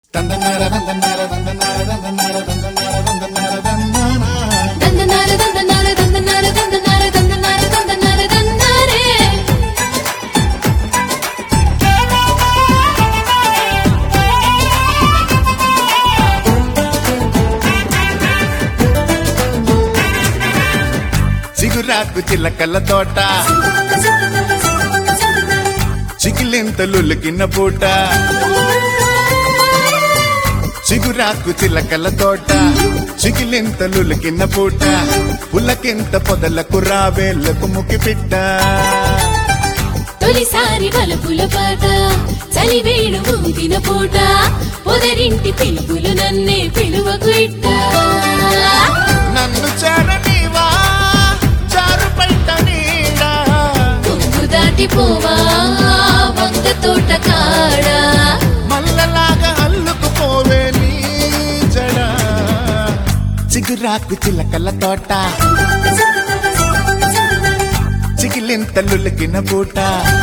దందనార దందనార దందనార దందనార దందనార దందనార దందనారే చిగురాకు చిలకల తోట చికిలింతలుకిన పూట చిగురాకు చిలకల తోట చికిలింతలుకిన పూట పులకింత పొదలకు రావేళ్లకు ముకి పిట్ట తొలిసారి వలపుల పాట చలివేడు ఊదిన పూట పొదరింటి పిలుపులు నన్నే పిలువకు ఇట్ట నన్ను చేరనీవా చారు పైట నీడా కొంగు దాటిపోవా వంగ తోట కాడా మల్లలాగా అల్లుకుపోవే నీ జడ చిగురాకు చిలకల తోట చికిలింతలుకిన పూట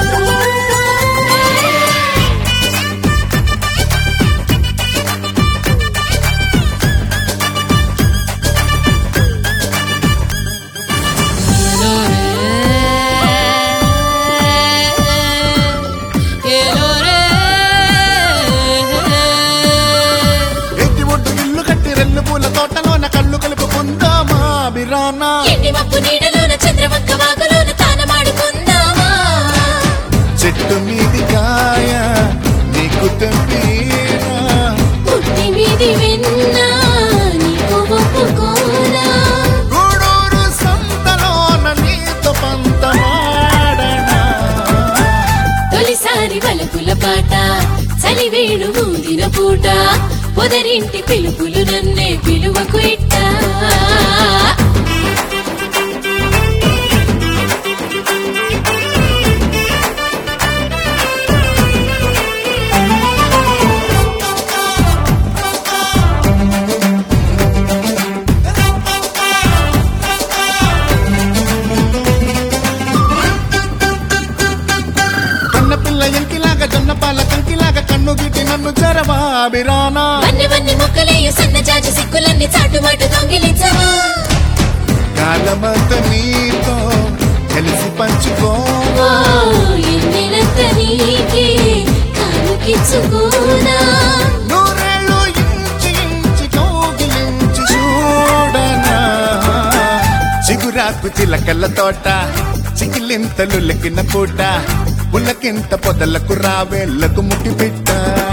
ఎత్తి ఒడ్డు ఇల్లు కట్టి రెల్లు పూల తోటలోన కళ్ళు కలుపుకుందామా బిరానా ఎండి మప్పు నీడలోన చంద్రవంక వాగులోన తానమాడుకుందామా చెట్టు మీది కాయ నీకు తెంపీరా పుట్టి మీది విన్నా నీకు ఒప్పుకోనా గూడూరు సంతలోన నీతో పంతమాడనా తొలిసారి వలపుల పాట చలివేడు ఊదిన పూట పొదరింటి పిలుపులు నన్నే పిలువకు ఇట్ట కన్న పిల్ల ఎంకిలాగా జొన్న పాల కంకిలాగా కన్ను గిటి నన్ను జరవా బిరానా వన్నె వన్నె ముక్కలేయ సన్న జాజి సిక్కులన్నీ చాటుమాటు దొంగిలించవా కాలమంత నీతో కలిసి పంచుకోవా ఓ, ఎన్నెలంత నీకే కానుకిచ్చుకోనా నూరేళ్ళు ఇంచి ఇంచి కౌగిలించి చూడనా చిగురాకు చిలకల తోట చికిలింతలు లెక్కిన పూట పులకింత పొదలకు రావేళ్లకు ముట్టి పెట్ట